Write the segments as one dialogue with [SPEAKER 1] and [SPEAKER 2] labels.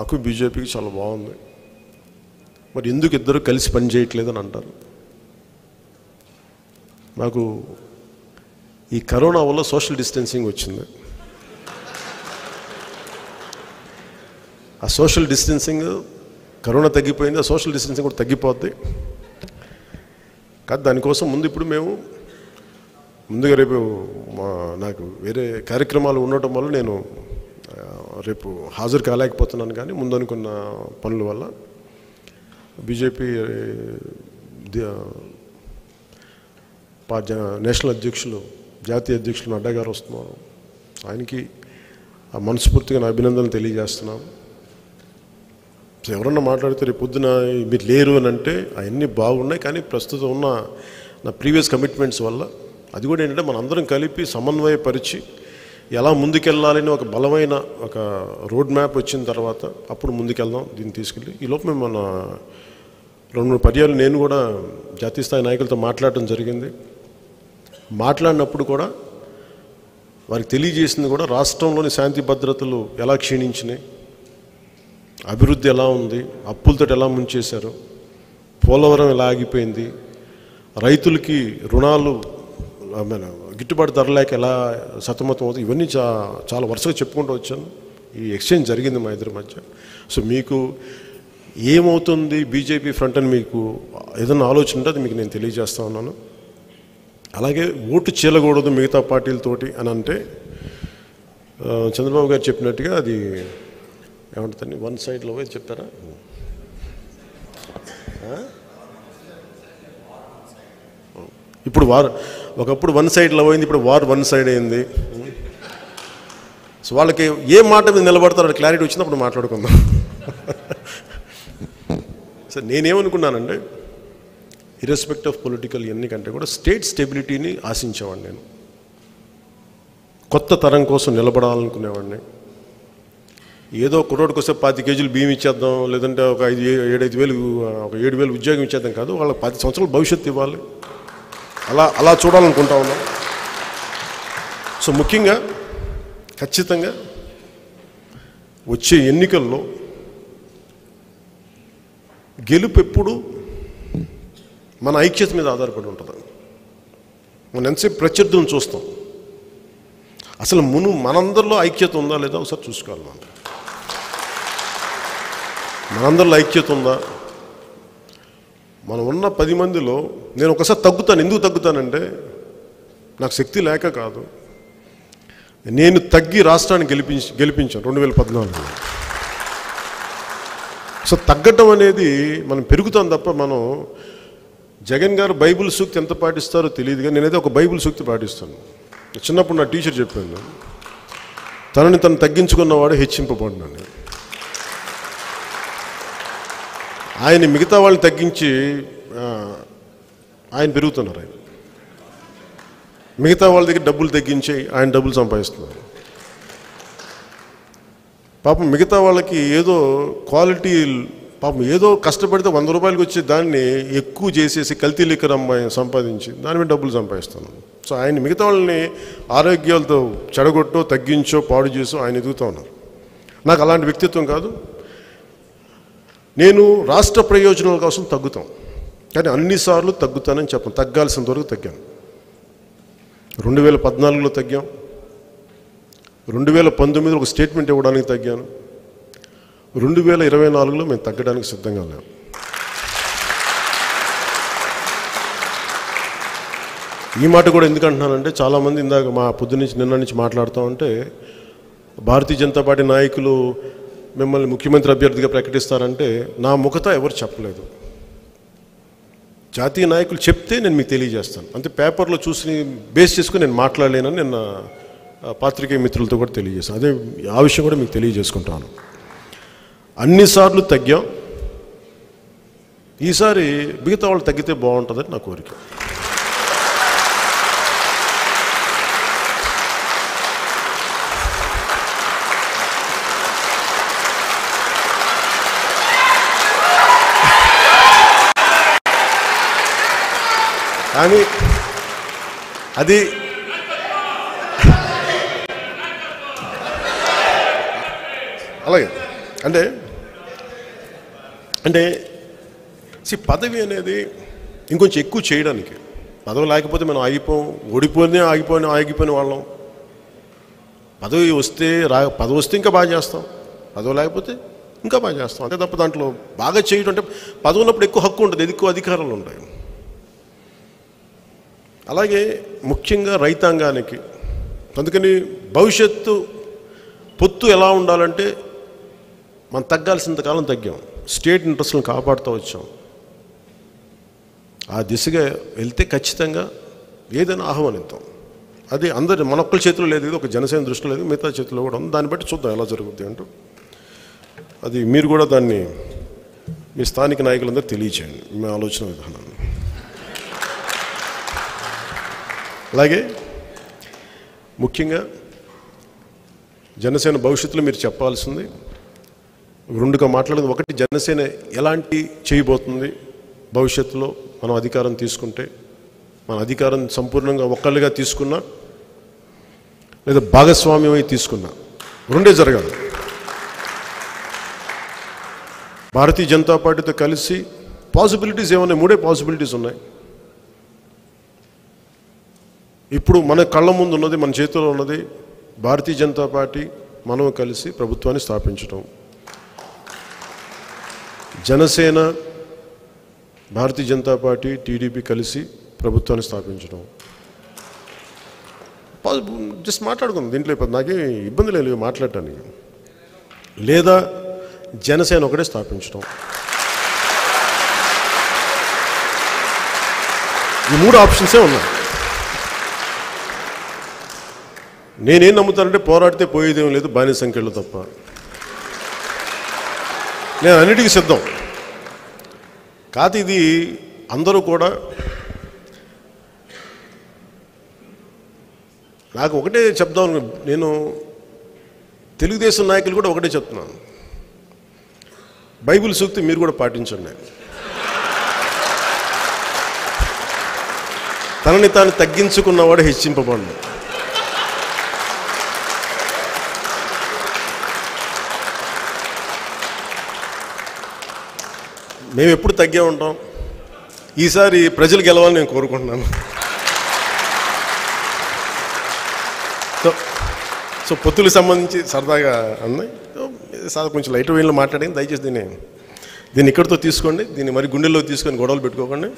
[SPEAKER 1] మాకు బీజేపీకి చాలా బాగుంది మరి ఎందుకు ఇద్దరు కలిసి పని చేయట్లేదని అంటారు నాకు ఈ కరోనా వల్ల సోషల్ డిస్టెన్సింగ్ వచ్చింది ఆ సోషల్ డిస్టెన్సింగ్ కరోనా తగ్గిపోయింది ఆ సోషల్ డిస్టెన్సింగ్ కూడా తగ్గిపోద్ది కాదు దానికోసం ముందు ఇప్పుడు మేము ముందుగా రేపు మా నాకు వేరే కార్యక్రమాలు ఉండటం వల్ల నేను ఆ, రేపు హాజరు కాలేకపోతున్నాను కానీ ముందు అనుకున్న పనుల వల్ల బీజేపీ నేషనల్ అధ్యక్షులు జాతీయ అధ్యక్షులు నడ్డా గారు వస్తున్నారు ఆయనకి ఆ మనస్ఫూర్తిగా నా అభినందనలు తెలియజేస్తున్నాను సో ఎవరన్నా మాట్లాడితే రేపు పొద్దున మీరు లేరు అని అంటే అవన్నీ బాగున్నాయి కానీ ప్రస్తుతం ఉన్న నా ప్రీవియస్ కమిట్మెంట్స్ వల్ల అది కూడా ఏంటంటే మనందరం కలిపి సమన్వయపరిచి ఎలా ముందుకెళ్ళాలని ఒక బలమైన ఒక రోడ్ మ్యాప్ వచ్చిన తర్వాత అప్పుడు ముందుకెళ్దాం దీన్ని తీసుకెళ్ళి ఈ లోపు మేము మన రెండు మూడు పర్యాలు నేను కూడా జాతీయ స్థాయి నాయకులతో మాట్లాడటం జరిగింది మాట్లాడినప్పుడు కూడా వారికి తెలియజేసింది కూడా రాష్ట్రంలోని శాంతి భద్రతలు ఎలా క్షీణించినాయి అభివృద్ధి ఎలా ఉంది అప్పులతో ఎలా ముంచేశారు పోలవరం ఎలా ఆగిపోయింది రైతులకి రుణాలు I mean, గిట్టుబాటు ధర లేక ఎలా సతమతం అవుతుంది ఇవన్నీ చా చాలా వరుసగా చెప్పుకుంటూ వచ్చాను ఈ ఎక్స్చేంజ్ జరిగింది మా ఇద్దరి మధ్య సో మీకు ఏమవుతుంది బీజేపీ ఫ్రంట్ అని మీకు ఏదైనా ఆలోచన ఉంటే అది మీకు నేను తెలియజేస్తా ఉన్నాను అలాగే ఓటు చీలకూడదు మిగతా పార్టీలతోటి అని అంటే ఆ, చంద్రబాబు గారు చెప్పినట్టుగా అది ఏమంటుందండి వన్ సైడ్లో పోయి చెప్తారా ఆ? ఇప్పుడు వార్ ఒకప్పుడు వన్ సైడ్ లవ్ అయింది ఇప్పుడు వార్ వన్ సైడ్ అయింది సో వాళ్ళకి ఏ మాట మీద నిలబడతారో క్లారిటీ వచ్చినప్పుడు మాట్లాడుకుందాం సో నేనేమనుకున్నానంటే ఇరెస్పెక్ట్ ఆఫ్ పొలిటికల్ ఇవన్నీ కంటే కూడా స్టేట్ స్టెబిలిటీని ఆశించేవాడిని నేను కొత్త తరం కోసం నిలబడాలనుకునేవాడిని ఏదో కుర్రోడికి వస్తే పాతి కేజీలు బియ్యం ఇచ్చేద్దాం లేదంటే ఒక ఐదు ఏ- ఏడైదు వేలు ఒక ఏడు వేలు ఉద్యోగం ఇచ్చేద్దాం కాదు వాళ్ళకి పది సంవత్సరాల భవిష్యత్తు ఇవ్వాలి అలా అలా చూడాలనుకుంటా ఉన్నాం సో ముఖ్యంగా ఖచ్చితంగా వచ్చే ఎన్నికల్లో గెలుపు ఎప్పుడు మన ఐక్యత మీద ఆధారపడి ఉంటుంది మనం ఎంతసేపు ప్రత్యర్థులను చూస్తాం అసలు మును మనందరిలో ఐక్యత ఉందా లేదా ఒకసారి చూసుకోవాలి మనం మనందరిలో ఐక్యత ఉందా మనం ఉన్న పది మందిలో నేను ఒకసారి తగ్గుతాను ఎందుకు తగ్గుతానంటే నాకు శక్తి లేక కాదు నేను తగ్గి రాష్ట్రాన్ని గెలిపించి గెలిపించాను రెండు వేల పద్నాలుగులో సో తగ్గటం అనేది మనం పెరుగుతాం తప్ప మనం జగన్ గారు బైబిల్ సూక్తి ఎంత పాటిస్తారో తెలియదు కానీ నేనైతే ఒక బైబిల్ సూక్తి పాటిస్తాను చిన్నప్పుడు నా టీచర్ చెప్పాను తనని తను తగ్గించుకున్నవాడు హెచ్చింపబడినాను ఆయన మిగతా వాళ్ళని తగ్గించి ఆ, ఆయన పెరుగుతున్నారు ఆయన మిగతా వాళ్ళ దగ్గర డబ్బులు తగ్గించి ఆయన డబ్బులు సంపాదిస్తున్నారు పాపం మిగతా వాళ్ళకి ఏదో క్వాలిటీ పాపం ఏదో కష్టపడితే వంద రూపాయలకి వచ్చే దాన్ని ఎక్కువ చేసేసి కల్తీ లిక్కర్ అమ్మాయి సంపాదించి దాని మీద డబ్బులు సంపాదిస్తున్నాను సో ఆయన మిగతా వాళ్ళని ఆరోగ్యాలతో చెడగొట్టో తగ్గించో పాడు చేసో ఆయన ఎదుగుతూ ఉన్నారు నాకు అలాంటి వ్యక్తిత్వం కాదు నేను రాష్ట్ర ప్రయోజనాల కోసం తగ్గుతాం కానీ అన్నిసార్లు తగ్గుతానని చెప్పను తగ్గాల్సినంత వరకు తగ్గాను రెండు వేల పద్నాలుగులో తగ్గాం రెండు వేల పంతొమ్మిదిలో ఒక స్టేట్మెంట్ ఇవ్వడానికి తగ్గాను రెండు వేల ఇరవై నాలుగులో మేము తగ్గడానికి సిద్ధంగా లేము ఈ మాట కూడా ఎందుకు అంటున్నానంటే చాలామంది ఇందాక మా పొద్దు నుంచి నిన్న నుంచి మాట్లాడుతూ ఉంటే భారతీయ జనతా పార్టీ నాయకులు మిమ్మల్ని ముఖ్యమంత్రి అభ్యర్థిగా ప్రకటిస్తారంటే నా ముఖత ఎవరు చెప్పలేదు జాతీయ నాయకులు చెప్తే నేను మీకు తెలియజేస్తాను అంతే పేపర్లో చూసి బేస్ చేసుకుని నేను మాట్లాడలేనని నిన్న ఆ, పాత్రికేయ మిత్రులతో కూడా తెలియజేస్తాను అదే ఆ విషయం కూడా మీకు తెలియజేసుకుంటాను అన్నిసార్లు తగ్గాం ఈసారి మిగతా వాళ్ళు తగ్గితే బాగుంటుందని నా కోరిక కానీ అది అలాగే అంటే అంటే సి పదవి అనేది ఇంకొంచెం ఎక్కువ చేయడానికి పదవి లేకపోతే మనం ఆగిపోం ఓడిపోయినా ఆగిపోయిన ఆగిపోయిన వాళ్ళం పదవి వస్తే రా పదవి వస్తే ఇంకా బాగా చేస్తాం పదవి లేకపోతే ఇంకా బాగా చేస్తాం అంతే తప్ప దాంట్లో బాగా చేయడం అంటే పదవి ఉన్నప్పుడు ఎక్కువ హక్కు ఉంటుంది ఎక్కువ అధికారాలు ఉంటాయి అలాగే ముఖ్యంగా రైతాంగానికి అందుకని భవిష్యత్తు పొత్తు ఎలా ఉండాలంటే మనం తగ్గాల్సినంత కాలం తగ్గాం స్టేట్ ఇంట్రెస్ట్లను కాపాడుతూ వచ్చాం ఆ దిశగా వెళ్తే ఖచ్చితంగా ఏదైనా ఆహ్వానిద్దాం అది అందరి మన ఒక్కరి చేతిలో లేదు ఇది ఒక జనసేన దృష్టిలో లేదు మిగతా చేతిలో కూడా ఉంది దాన్ని బట్టి చూద్దాం ఎలా జరుగుద్ది అంటూ అది మీరు కూడా దాన్ని మీ స్థానిక నాయకులందరూ తెలియచేయండి మీ ఆలోచన విధానాన్ని అలాగే ముఖ్యంగా జనసేన భవిష్యత్తులో మీరు చెప్పాల్సింది రెండుగా మాట్లాడేది ఒకటి జనసేన ఎలాంటి చేయబోతుంది భవిష్యత్తులో మనం అధికారం తీసుకుంటే మన అధికారం సంపూర్ణంగా ఒక్కళ్ళుగా తీసుకున్నా లేదా భాగస్వామ్యమై తీసుకున్నా రెండే జరగాలి భారతీయ జనతా పార్టీతో కలిసి పాసిబిలిటీస్ ఏమున్నాయి మూడే పాసిబిలిటీస్ ఉన్నాయి ఇప్పుడు మన కళ్ళ ముందు ఉన్నది మన చేతిలో ఉన్నది భారతీయ జనతా పార్టీ మనం కలిసి ప్రభుత్వాన్ని స్థాపించడం జనసేన భారతీయ జనతా పార్టీ టీడీపీ కలిసి ప్రభుత్వాన్ని స్థాపించడం జస్ట్ మాట్లాడుకుందాం దీంట్లో ఇప్పుడు నాకేం ఇబ్బంది లేదు మాట్లాడటానికి లేదా జనసేన ఒకటే స్థాపించడం ఈ మూడు ఆప్షన్సే ఉన్నాయి నేనేం నమ్ముతానంటే పోరాడితే పోయేదేం లేదు బాని సంఖ్యలో తప్ప నేను అన్నిటికీ సిద్ధం కాదు ఇది అందరూ కూడా నాకు ఒకటే చెప్దాం నేను తెలుగుదేశం నాయకులు కూడా ఒకటే చెప్తున్నాను బైబిల్ సూక్తి మీరు కూడా పాటించండి తనని తాను తగ్గించుకున్నవాడు హెచ్చింపబడు మేము ఎప్పుడు తగ్గే ఉంటాం ఈసారి ప్రజలు గెలవాలని నేను కోరుకుంటున్నాను సో సో పొత్తులకు సంబంధించి సరదాగా అన్నాయి సో సార్ కొంచెం లైట్ వేలో మాట్లాడింది దయచేసి దీన్ని దీన్ని ఇక్కడితో తీసుకోండి దీన్ని మరి గుండెల్లో తీసుకొని గొడవలు పెట్టుకోకండి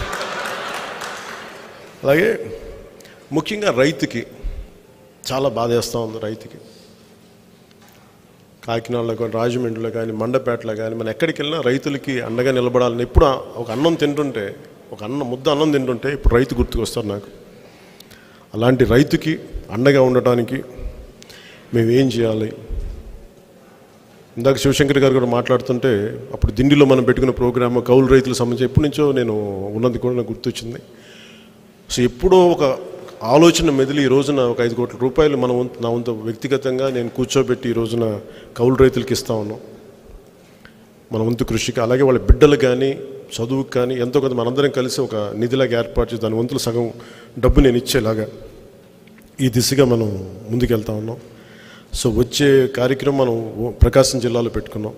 [SPEAKER 1] అలాగే ముఖ్యంగా రైతుకి చాలా బాధ వేస్తూ ఉంది రైతుకి కాకినాడలో కానీ రాజమండ్రిలో కానీ మండపేటలో కానీ మనం ఎక్కడికి వెళ్ళినా రైతులకి అండగా నిలబడాలని ఎప్పుడు ఒక అన్నం తింటుంటే ఒక అన్నం ముద్ద అన్నం తింటుంటే ఇప్పుడు రైతు గుర్తుకొస్తారు నాకు అలాంటి రైతుకి అండగా ఉండటానికి మేము ఏం చేయాలి ఇందాక శివశంకర్ గారు కూడా మాట్లాడుతుంటే అప్పుడు దిండిలో మనం పెట్టుకున్న ప్రోగ్రామ్ కౌలు రైతులకు సంబంధించి ఎప్పటి నుంచో నేను ఉన్నది కూడా నాకు గుర్తొచ్చింది సో ఎప్పుడో ఒక ఆలోచన మెదిలి ఈ రోజున ఒక ఐదు కోట్ల రూపాయలు మన వంతు నా వంతు వ్యక్తిగతంగా నేను కూర్చోబెట్టి ఈ రోజున కౌలు రైతులకి ఇస్తా ఉన్నాం మన వంతు కృషికి అలాగే వాళ్ళ బిడ్డలకు కానీ చదువుకు కానీ ఎంతో కొంత మనందరం కలిసి ఒక నిధిలాగా ఏర్పాటు చేసి దాని వంతులు సగం డబ్బు నేను ఇచ్చేలాగా ఈ దిశగా మనం ముందుకెళ్తా ఉన్నాం సో వచ్చే కార్యక్రమం మనం ప్రకాశం జిల్లాలో పెట్టుకున్నాం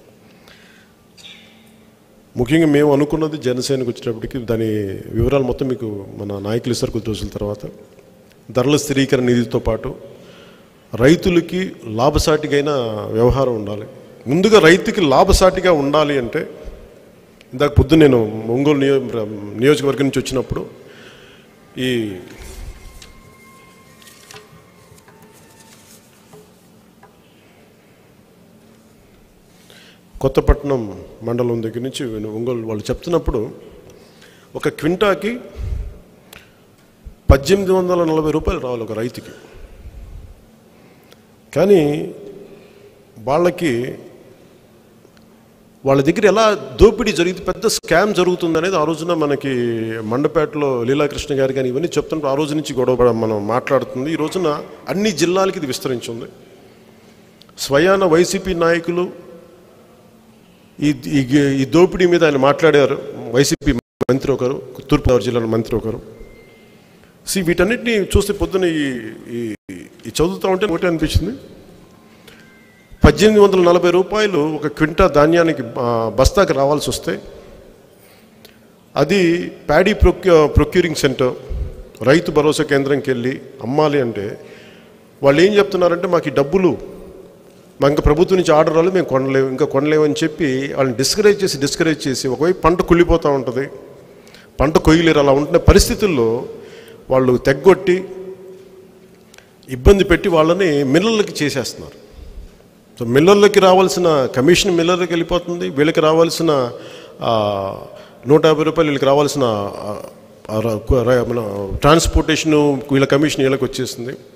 [SPEAKER 1] ముఖ్యంగా మేము అనుకున్నది జనసేనకు వచ్చేటప్పటికి దాని వివరాలు మొత్తం మీకు మన నాయకులు ఇస్తారు కొద్ది రోజుల తర్వాత ధరల స్థిరీకరణ నిధితో పాటు రైతులకి లాభసాటిగైన వ్యవహారం ఉండాలి ముందుగా రైతుకి లాభసాటిగా ఉండాలి అంటే ఇందాక పొద్దున్న నేను ఒంగోలు నియో నియోజకవర్గం నుంచి వచ్చినప్పుడు ఈ కొత్తపట్నం మండలం దగ్గర నుంచి నేను ఒంగోలు వాళ్ళు చెప్తున్నప్పుడు ఒక క్వింటాకి పద్దెనిమిది వందల నలభై రూపాయలు రావాలి ఒక రైతుకి కానీ వాళ్ళకి వాళ్ళ దగ్గర ఎలా దోపిడీ జరిగింది పెద్ద స్కామ్ జరుగుతుంది అనేది ఆ రోజున మనకి మండపేటలో లీలాకృష్ణ గారు కానీ ఇవన్నీ చెప్తున్నప్పుడు ఆ రోజు నుంచి గొడవ మనం మాట్లాడుతుంది ఈ రోజున అన్ని జిల్లాలకి ఇది విస్తరించింది స్వయాన వైసీపీ నాయకులు ఈ ఈ- ఈ దోపిడీ మీద ఆయన మాట్లాడారు వైసీపీ మంత్రి ఒకరు తూర్పుగోదావరి జిల్లాలో మంత్రి ఒకరు సి వీటన్నిటిని చూస్తే పొద్దున ఈ ఈ- ఈ చదువుతూ ఉంటే ఒకటే అనిపించింది పద్దెనిమిది వందల నలభై రూపాయలు ఒక క్వింటా ధాన్యానికి ఆ, బస్తాకి రావాల్సి వస్తే అది ప్యాడీ ప్రొక్యూ ప్రొక్యూరింగ్ సెంటర్ రైతు భరోసా కేంద్రంకి వెళ్ళి అమ్మాలి అంటే వాళ్ళు ఏం చెప్తున్నారంటే మాకు ఈ డబ్బులు మాకు ఇంకా ప్రభుత్వం నుంచి ఆర్డర్ రాలేదు మేము కొనలేము ఇంకా కొనలేము అని చెప్పి వాళ్ళని డిస్కరేజ్ చేసి డిస్కరేజ్ చేసి ఒకవైపు పంట కుళ్ళిపోతూ ఉంటుంది పంట కొయ్యలేరు అలా ఉంటున్న పరిస్థితుల్లో వాళ్ళు తెగ్గొట్టి ఇబ్బంది పెట్టి వాళ్ళని మిల్లర్లకి చేసేస్తున్నారు సో మిల్లర్లకి రావాల్సిన కమిషన్ మిల్లర్లకి వెళ్ళిపోతుంది వీళ్ళకి రావాల్సిన ఆ, నూట యాభై రూపాయలు వీళ్ళకి రావాల్సిన ఆ, ఆ, ర- ర- మన ట్రాన్స్పోర్టేషన్ వీళ్ళ కమిషన్ వీళ్ళకి వచ్చేస్తుంది